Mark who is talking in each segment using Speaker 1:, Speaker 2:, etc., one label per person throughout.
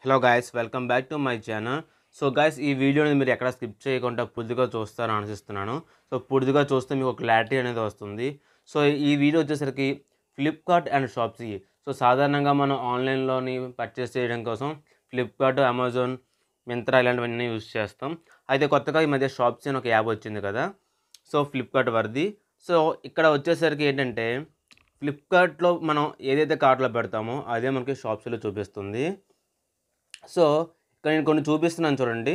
Speaker 1: hello guys welcome back to my channel so guys ఈ వీడియోని మీరు ఎక్కడ స్కిప్ చేయకుండా పూర్తిగా చూస్తారని ఆశిస్తున్నాను సో పూర్తిగా చూస్తే మీకు క్లారిటీ అనేది వస్తుంది సో ఈ వీడియో వచ్చేసరికి ఫ్లిప్కార్ట్ అండ్ షాప్సీ సో సాధారణంగా మనం ఆన్లైన్లోని పర్చేస్ చేయడం కోసం ఫ్లిప్కార్ట్ అమెజాన్ మింత్రా ఇలాంటివన్నీ యూజ్ చేస్తాం అయితే కొత్తగా ఈ మధ్య షాప్సీ అని ఒక యాప్ వచ్చింది కదా సో ఫ్లిప్కార్ట్ వరది సో ఇక్కడ వచ్చేసరికి ఏంటంటే ఫ్లిప్కార్ట్లో మనం ఏదైతే కార్ట్లో పెడతామో అదే మనకి షాప్సీలో చూపిస్తుంది సో ఇక్కడ నేను కొన్ని చూపిస్తున్నాను చూడండి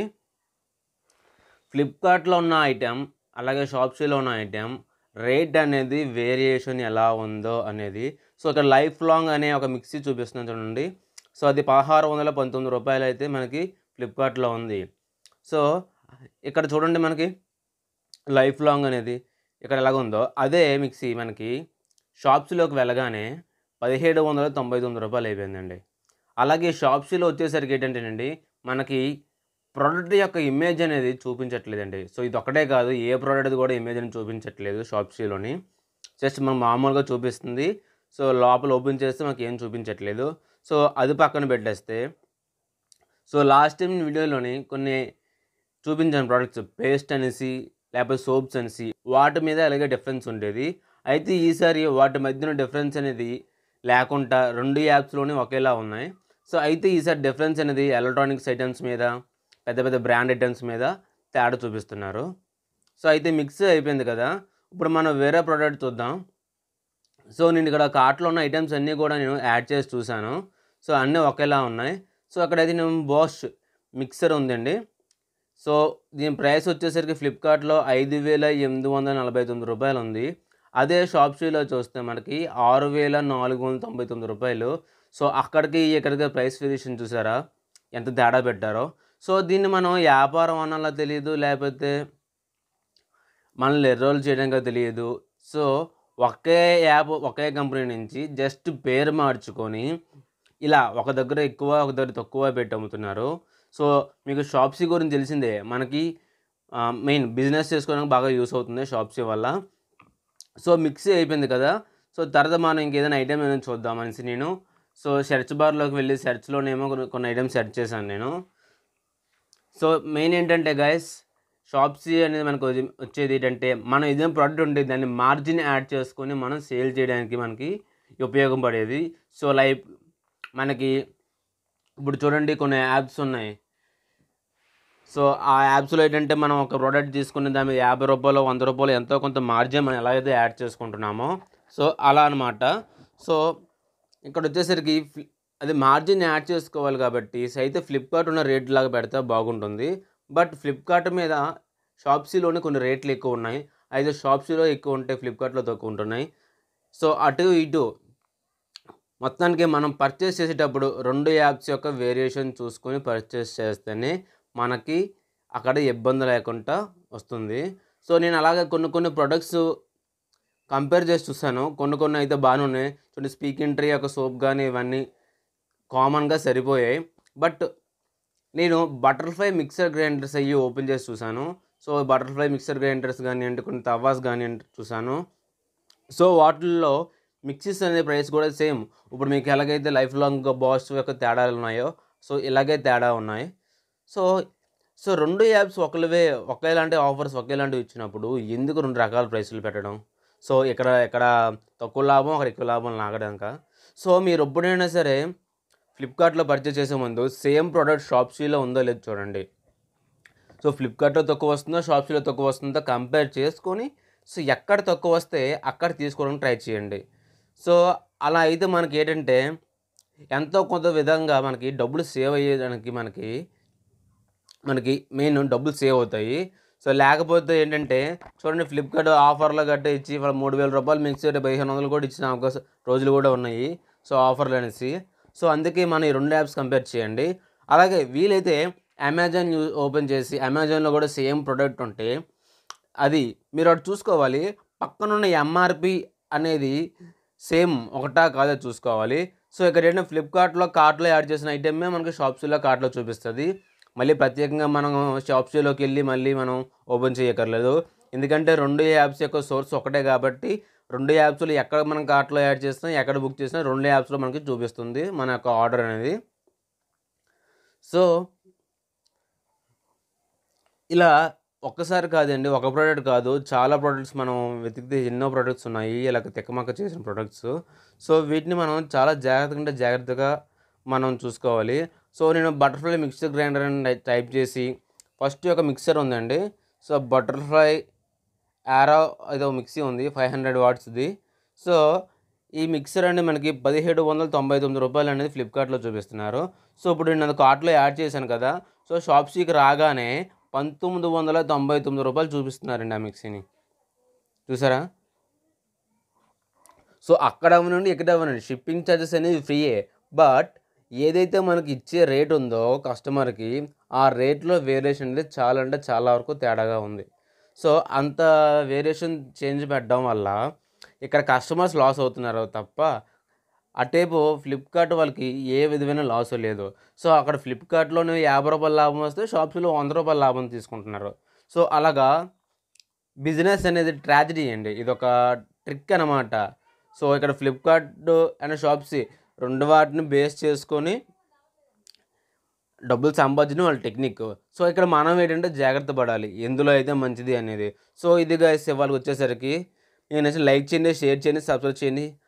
Speaker 1: ఫ్లిప్కార్ట్లో ఉన్న ఐటెం అలాగే షాప్సీలో ఉన్న ఐటెం రేట్ అనేది వేరియేషన్ ఎలా ఉందో అనేది సో ఇక్కడ లైఫ్ లాంగ్ అనే ఒక మిక్సీ చూపిస్తున్నాను చూడండి సో అది పదహారు వందల పంతొమ్మిది రూపాయలు అయితే మనకి ఫ్లిప్కార్ట్లో ఉంది సో ఇక్కడ చూడండి మనకి లైఫ్ లాంగ్ అనేది ఇక్కడ ఎలాగ ఉందో అదే మిక్సీ మనకి షాప్స్లోకి వెళ్ళగానే పదిహేడు వందల తొంభై తొమ్మిది రూపాయలు అయిపోయిందండి అలాగే షాప్సీలో వచ్చేసరికి ఏంటంటేనండి మనకి ప్రోడక్ట్ యొక్క ఇమేజ్ అనేది చూపించట్లేదండి సో ఇది ఒకటే కాదు ఏ ప్రోడక్ట్ కూడా ఇమేజ్ అని చూపించట్లేదు షాప్సీలోని జస్ట్ మనం మామూలుగా చూపిస్తుంది సో లోపల ఓపెన్ చేస్తే మనకి ఏం చూపించట్లేదు సో అది పక్కన పెట్టేస్తే సో లాస్ట్ టైం వీడియోలోని కొన్ని చూపించాను ప్రోడక్ట్స్ పేస్ట్ అనేసి లేకపోతే సోప్స్ అనేసి వాటి మీద అలాగే డిఫరెన్స్ ఉండేది అయితే ఈసారి వాటి మధ్యన డిఫరెన్స్ అనేది లేకుండా రెండు యాప్స్లోనే ఒకేలా ఉన్నాయి సో అయితే ఈసారి డిఫరెన్స్ అనేది ఎలక్ట్రానిక్స్ ఐటమ్స్ మీద పెద్ద పెద్ద బ్రాండ్ ఐటమ్స్ మీద తేడా చూపిస్తున్నారు సో అయితే మిక్స్ అయిపోయింది కదా ఇప్పుడు మనం వేరే ప్రోడక్ట్ చూద్దాం సో నేను ఇక్కడ కార్ట్లో ఉన్న ఐటమ్స్ అన్నీ కూడా నేను యాడ్ చేసి చూశాను సో అన్నీ ఒకేలా ఉన్నాయి సో అక్కడైతే నేను బాష్ మిక్సర్ ఉందండి సో దీని ప్రైస్ వచ్చేసరికి ఫ్లిప్కార్ట్లో ఐదు వేల ఎనిమిది వందల నలభై తొమ్మిది రూపాయలు ఉంది అదే షాప్సీలో చూస్తే మనకి ఆరు వేల నాలుగు వందల తొంభై తొమ్మిది రూపాయలు సో అక్కడికి ఇక్కడికి ప్రైస్ వేరియేషన్ చూసారా ఎంత తేడా పెట్టారో సో దీన్ని మనం వ్యాపారం అనాలో తెలియదు లేకపోతే మనల్ని ఎర్రోల్ చేయడంగా తెలియదు సో ఒకే యాప్ ఒకే కంపెనీ నుంచి జస్ట్ పేరు మార్చుకొని ఇలా ఒక దగ్గర ఎక్కువ ఒక దగ్గర తక్కువ పెట్టి అమ్ముతున్నారు సో మీకు షాప్సీ గురించి తెలిసిందే మనకి మెయిన్ బిజినెస్ చేసుకోవడానికి బాగా యూస్ అవుతుంది షాప్సీ వల్ల సో మిక్సీ అయిపోయింది కదా సో తర్వాత మనం ఇంకేదైనా ఐటెం ఏదైనా చూద్దాం అనేసి నేను సో సెర్చ్ బార్లోకి వెళ్ళి సెర్చ్లోనేమో కొన్ని కొన్ని ఐటమ్స్ సెర్చ్ చేశాను నేను సో మెయిన్ ఏంటంటే గైస్ షాప్సీ అనేది మనకు వచ్చి- వచ్చేది ఏంటంటే మనం ఏదైనా ప్రోడక్ట్ ఉంటే దాన్ని మార్జిన్ యాడ్ చేసుకొని మనం సేల్ చేయడానికి మనకి ఉపయోగపడేది సో లైక్ మనకి ఇప్పుడు చూడండి కొన్ని యాప్స్ ఉన్నాయి సో ఆ యాప్స్లో ఏంటంటే మనం ఒక ప్రోడక్ట్ తీసుకుని దాని మీద యాభై రూపాయలు వంద రూపాయలు ఎంతో కొంత మార్జిన్ మనం ఎలా అయితే యాడ్ చేసుకుంటున్నామో సో అలా అనమాట సో ఇక్కడ వచ్చేసరికి ఫ్లి- అది మార్జిన్ యాడ్ చేసుకోవాలి కాబట్టి సో అయితే ఫ్లిప్కార్ట్ ఉన్న రేట్ లాగా పెడితే బాగుంటుంది బట్ ఫ్లిప్కార్ట్ మీద షాప్సీలోనే కొన్ని రేట్లు ఎక్కువ ఉన్నాయి అయితే షాప్సీలో ఎక్కువ ఉంటాయి ఫ్లిప్కార్ట్లో తక్కువ ఉంటున్నాయి సో అటు ఇటు మొత్తానికి మనం పర్చేస్ చేసేటప్పుడు రెండు యాప్స్ యొక్క వేరియేషన్ చూసుకొని పర్చేస్ చేస్తేనే మనకి అక్కడ ఇబ్బంది లేకుండా వస్తుంది సో నేను అలాగే కొన్ని కొన్ని ప్రొడక్ట్స్ కంపేర్ చేసి చూసాను కొన్ని కొన్ని అయితే బాగానే ఉన్నాయి చూడండి స్పీకింగ్ ట్రీ యొక్క సోప్ కానీ ఇవన్నీ కామన్గా సరిపోయాయి బట్ నేను బటర్ఫ్లై మిక్సర్ గ్రైండర్స్ అయ్యి ఓపెన్ చేసి చూసాను సో బటర్ఫ్లై మిక్సర్ గ్రైండర్స్ కానివ్వండి కొన్ని తవాస్ కానివ్వండి చూసాను సో వాటిల్లో మిక్సీస్ అనే ప్రైస్ కూడా సేమ్ ఇప్పుడు మీకు ఎలాగైతే లైఫ్ లాంగ్ బాస్ యొక్క తేడాలు ఉన్నాయో సో ఇలాగే తేడా ఉన్నాయి సో సో రెండు యాప్స్ ఒకరివే ఒకేలాంటి ఆఫర్స్ ఒకేలాంటివి ఇచ్చినప్పుడు ఎందుకు రెండు రకాల ప్రైసులు పెట్టడం సో ఇక్కడ ఇక్కడ తక్కువ లాభం అక్కడ ఎక్కువ లాభం లాగడాక సో మీరు ఎప్పుడైనా సరే ఫ్లిప్కార్ట్లో పర్చేస్ చేసే ముందు సేమ్ ప్రోడక్ట్ షాప్సీలో ఉందో లేదో చూడండి సో ఫ్లిప్కార్ట్లో తక్కువ వస్తుందో షాప్సీలో తక్కువ వస్తుందో కంపేర్ చేసుకొని సో ఎక్కడ తక్కువ వస్తే అక్కడ తీసుకోవడానికి ట్రై చేయండి సో అలా అయితే మనకి ఏంటంటే ఎంతో కొంత విధంగా మనకి డబ్బులు సేవ్ అయ్యేదానికి మనకి మనకి మెయిన్ డబ్బులు సేవ్ అవుతాయి సో లేకపోతే ఏంటంటే చూడండి ఫ్లిప్కార్ట్ ఆఫర్లో గట్ట ఇచ్చి వాళ్ళ మూడు వేల రూపాయలు మిక్స్ పదిహేను వందలు కూడా ఇచ్చిన అవకాశం రోజులు కూడా ఉన్నాయి సో ఆఫర్లు అనేసి సో అందుకే మనం ఈ రెండు యాప్స్ కంపేర్ చేయండి అలాగే వీలైతే అమెజాన్ యూ ఓపెన్ చేసి అమెజాన్లో కూడా సేమ్ ప్రోడక్ట్ ఉంటే అది మీరు అటు చూసుకోవాలి పక్కనున్న ఎంఆర్పి అనేది సేమ్ ఒకటా కాదా చూసుకోవాలి సో ఇక్కడ ఏంటంటే ఫ్లిప్కార్ట్లో కార్ట్లో యాడ్ చేసిన ఐటమే మనకి షాప్సీలో కార్ట్లో చూపిస్తుంది మళ్ళీ ప్రత్యేకంగా మనం షాప్సీలోకి వెళ్ళి మళ్ళీ మనం ఓపెన్ చేయక్కర్లేదు ఎందుకంటే రెండు యాప్స్ యొక్క సోర్స్ ఒకటే కాబట్టి రెండు యాప్స్లో ఎక్కడ మనం కార్ట్లో యాడ్ చేసినా ఎక్కడ బుక్ చేసినా రెండు యాప్స్లో మనకి చూపిస్తుంది మన యొక్క ఆర్డర్ అనేది సో ఇలా ఒక్కసారి కాదండి ఒక ప్రోడక్ట్ కాదు చాలా ప్రోడక్ట్స్ మనం వెతికితే ఎన్నో ప్రోడక్ట్స్ ఉన్నాయి ఇలాగ తిక్కమక్క చేసిన ప్రోడక్ట్స్ సో వీటిని మనం చాలా జాగ్రత్తగా అంటే జాగ్రత్తగా మనం చూసుకోవాలి సో నేను బటర్ఫ్లై మిక్సర్ గ్రైండర్ అని టై- టైప్ చేసి ఫస్ట్ ఒక మిక్సర్ ఉందండి సో బటర్ఫ్లై యారో ఏదో మిక్సీ ఉంది ఫైవ్ హండ్రెడ్ వాట్స్ది సో ఈ మిక్సర్ అండి మనకి పదిహేడు వందల తొంభై తొమ్మిది రూపాయలు అనేది ఫ్లిప్కార్ట్లో చూపిస్తున్నారు సో ఇప్పుడు నేను అది కార్ట్లో యాడ్ చేశాను కదా సో షాప్సీకి రాగానే పంతొమ్మిది వందల తొంభై తొమ్మిది రూపాయలు చూపిస్తున్నారండి ఆ మిక్సీని చూసారా సో అక్కడ నుండి ఇక్కడ అవ్వనండి షిప్పింగ్ ఛార్జెస్ అనేది ఫ్రీయే బట్ ఏదైతే మనకి ఇచ్చే రేట్ ఉందో కస్టమర్కి ఆ రేట్లో వేరియేషన్ అనేది చాలా అంటే చాలా వరకు తేడాగా ఉంది సో అంత వేరియేషన్ చేంజ్ పెట్టడం వల్ల ఇక్కడ కస్టమర్స్ లాస్ అవుతున్నారు తప్ప అటేపు ఫ్లిప్కార్ట్ వాళ్ళకి ఏ విధమైన లాస్ లేదు సో అక్కడ ఫ్లిప్కార్ట్లోనే యాభై రూపాయల లాభం వస్తే షాప్స్లో వంద రూపాయల లాభం తీసుకుంటున్నారు సో అలాగా బిజినెస్ అనేది ట్రాజడీ అండి ఇది ఒక ట్రిక్ అనమాట సో ఇక్కడ ఫ్లిప్కార్ట్ అండ్ షాప్సీ రెండు వాటిని బేస్ చేసుకొని డబ్బులు సంపాదించడం వాళ్ళ టెక్నిక్ సో ఇక్కడ మనం ఏంటంటే జాగ్రత్త పడాలి ఎందులో అయితే మంచిది అనేది సో ఇది గైస్ వాళ్ళకి వచ్చేసరికి నేను లైక్ చేయండి షేర్ చేయండి సబ్స్క్రైబ్ చేయండి